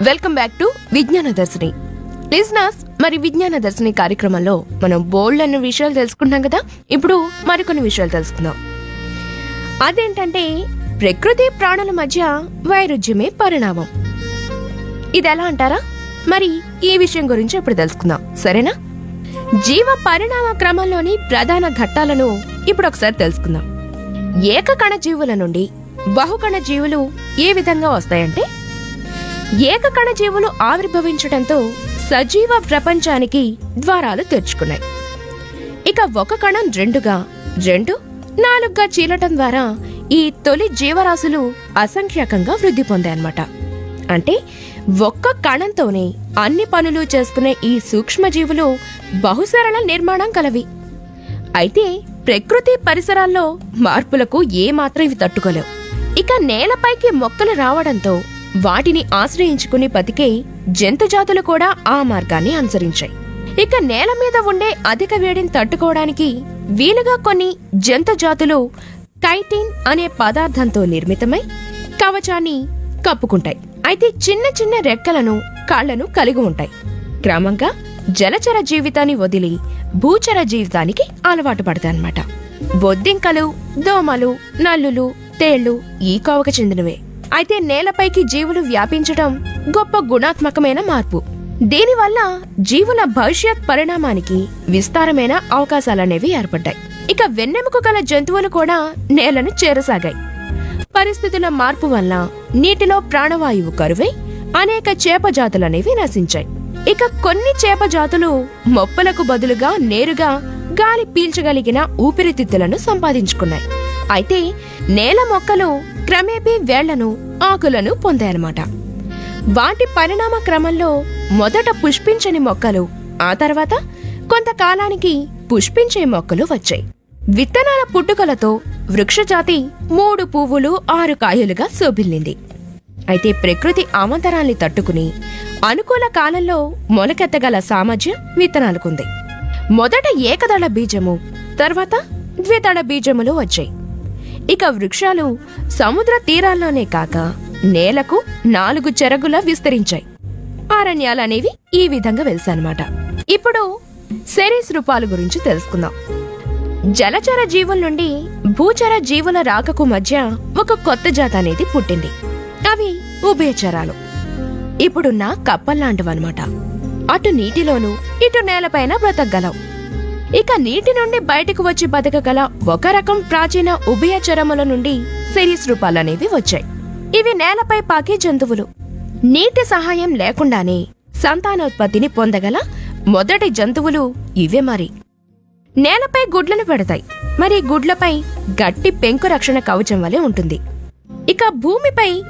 welcome back to విజ్ఞాన దర్శిని listeners మరి విజ్ఞాన దర్శిని కార్యక్రమంలో మనం బోల్డ్ అన్న విషయాలు తెలుసుకుంటాం కదా ఇప్పుడు మరికొన్ని విషయాలు తెలుసుకుందాం అదేంటంటే ప్రకృతి ప్రాణుల మధ్య వైరుధ్యమే పరిణామం ఇది ఎలా అంటారా మరి ఈ విషయం గురించి ఇప్పుడు తెలుసుకుందాం సరేనా జీవ పరిణామ క్రమంలోని ప్రధాన ఘట్టాలను ఇప్పుడు ఒకసారి తెలుసుకుందాం ఏకకణ జీవుల నుండి బహుకణ జీవులు ఏ విధంగా వస్తాయంటే ఏకకణ జీవులు ఆవిర్భవించడంతో సజీవ ప్రపంచానికి ద్వారాలు తెరుచుకున్నాయి ఇక ఒక కణం రెండుగా రెండు నాలుగుగా చీలటం ద్వారా ఈ తొలి జీవరాశులు అసంఖ్యాకంగా వృద్ధి పొందాయన్నమాట అంటే ఒక్క కణంతోనే అన్ని పనులు చేసుకునే ఈ సూక్ష్మజీవులు బహుసరళ నిర్మాణం కలవి అయితే ప్రకృతి పరిసరాల్లో మార్పులకు ఏమాత్రం ఇవి తట్టుకోలేవు ఇక నేలపైకి మొక్కలు రావడంతో వాటిని ఆశ్రయించుకుని బతికే జంతుజాతులు కూడా ఆ మార్గాన్ని అనుసరించాయి ఇక నేల మీద ఉండే అధిక వేడిని తట్టుకోవడానికి వీలుగా కొన్ని జంతుజాతులు కైటిన్ అనే పదార్థంతో నిర్మితమై కవచాన్ని కప్పుకుంటాయి అయితే చిన్న చిన్న రెక్కలను కాళ్లను కలిగి ఉంటాయి క్రమంగా జలచర జీవితాన్ని వదిలి భూచర జీవితానికి అలవాటు పడతాయన్నమాట బొద్దింకలు దోమలు నల్లులు తేళ్లు ఈ కోవకు చెందినవే అయితే నేలపైకి జీవులు వ్యాపించడం గొప్ప గుణాత్మకమైన మార్పు దీనివల్ల జీవుల భవిష్యత్ పరిణామానికి విస్తారమైన అవకాశాలనేవి ఏర్పడ్డాయి ఇక వెన్నెముక గల జంతువులు కూడా నేలను చేరసాగాయి పరిస్థితుల మార్పు వల్ల నీటిలో ప్రాణవాయువు కరువై అనేక చేప జాతులనేవి నశించాయి ఇక కొన్ని చేప జాతులు మొప్పలకు బదులుగా నేరుగా గాలి పీల్చగలిగిన ఊపిరితిత్తులను సంపాదించుకున్నాయి అయితే నేల మొక్కలు క్రమేపీ వేళ్లను ఆకులను పొందాయన్నమాట వాటి పరిణామ క్రమంలో మొదట పుష్పించని మొక్కలు ఆ తర్వాత కొంతకాలానికి పుష్పించే మొక్కలు వచ్చాయి విత్తనాల పుట్టుకలతో వృక్షజాతి మూడు పువ్వులు ఆరు కాయలుగా శోభిల్లింది అయితే ప్రకృతి ఆమంతరాల్ని తట్టుకుని అనుకూల కాలంలో మొలకెత్తగల సామర్థ్యం విత్తనాలకుంది మొదట ఏకదళ బీజము తర్వాత ద్విదళ బీజములు వచ్చాయి ఇక వృక్షాలు సముద్ర తీరాల్లోనే కాక నేలకు నాలుగు చెరగులా విస్తరించాయి అరణ్యాలనేవి ఈ విధంగా వెలిసానమాట ఇప్పుడు సరీసృపాల గురించి తెలుసుకుందాం జలచర జీవుల నుండి భూచర జీవుల రాకకు మధ్య ఒక కొత్త జాత అనేది పుట్టింది అవి ఉభయచరాలు ఇప్పుడున్న కప్పల్లాంటివన్నమాట అటు నీటిలోనూ ఇటు నేలపైన బ్రతకగలవు ఇక నీటి నుండి బయటకు వచ్చి బతకగల ఒక రకం ప్రాచీన ఉభయచరముల నుండి సరీసృపాలనేవి వచ్చాయి ఇవి నేలపై పాకే జంతువులు నీటి సహాయం లేకుండానే సంతానోత్పత్తిని పొందగల మొదటి జంతువులు ఇవే మరి నేలపై గుడ్లను పెడతాయి మరి గుడ్లపై గట్టి పెంకు రక్షణ కవచం వలె ఉంటుంది ఇక భూమిపై